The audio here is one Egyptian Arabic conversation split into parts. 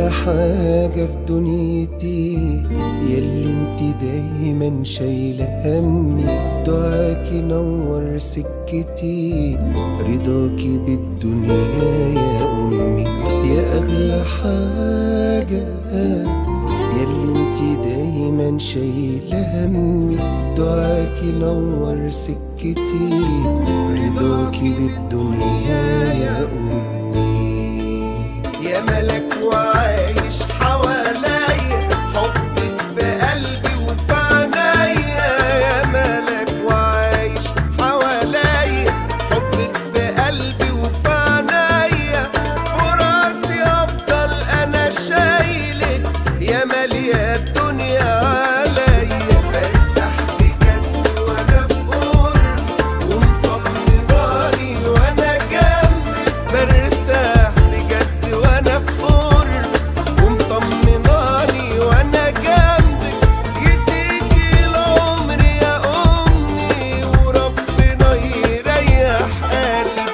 أغلى حاجة في دنيتي يلي انت دايما شايلة همي دعاكي نور سكتي رضاكي بالدنيا يا أمي يا أغلى حاجة يلي انت دايما شايلة همي دعاكي نور سكتي رضاكي بالدنيا يا أمي يا ملك وعايش حواليا حبك في قلبي وفي عينيا يا ملك وعايش حواليا حبك في قلبي وفي عينيا فراسي افضل انا شايلك يا مالية الدنيا عليا برتاح بجد وانا في قرب ومطمناني وانا جنبك برتاح بجد وانا في قرب ومطمناني وانا جنبك يديكي العمر يا امي وربنا يريح قلبي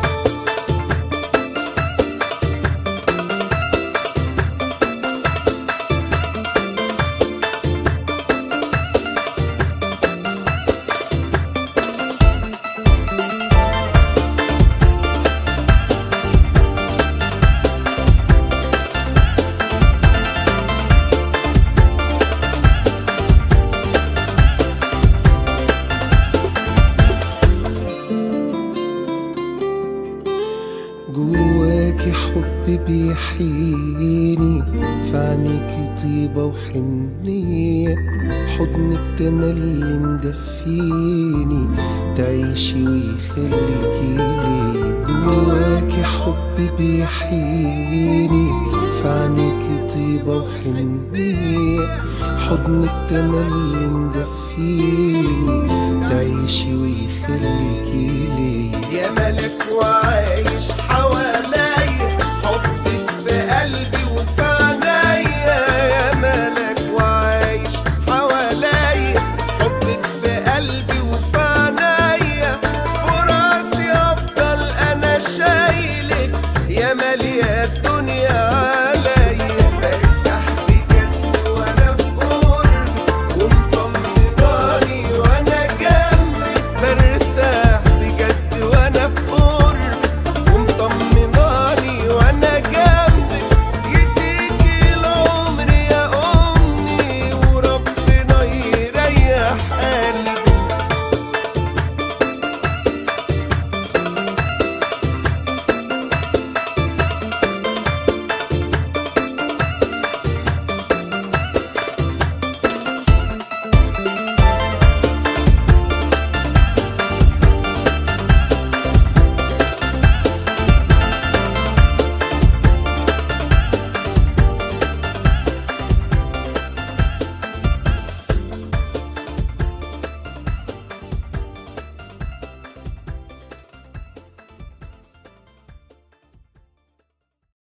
جواكي حب بيحييني في عينيكي طيبة وحنية حضنك تملي مدفيني تعيشي ويخليكي ليا جواكي حب بيحييني في عينيكي طيبة وحنية حضنك تملي مدفيني تعيشي ويخليكي ليا يا ملك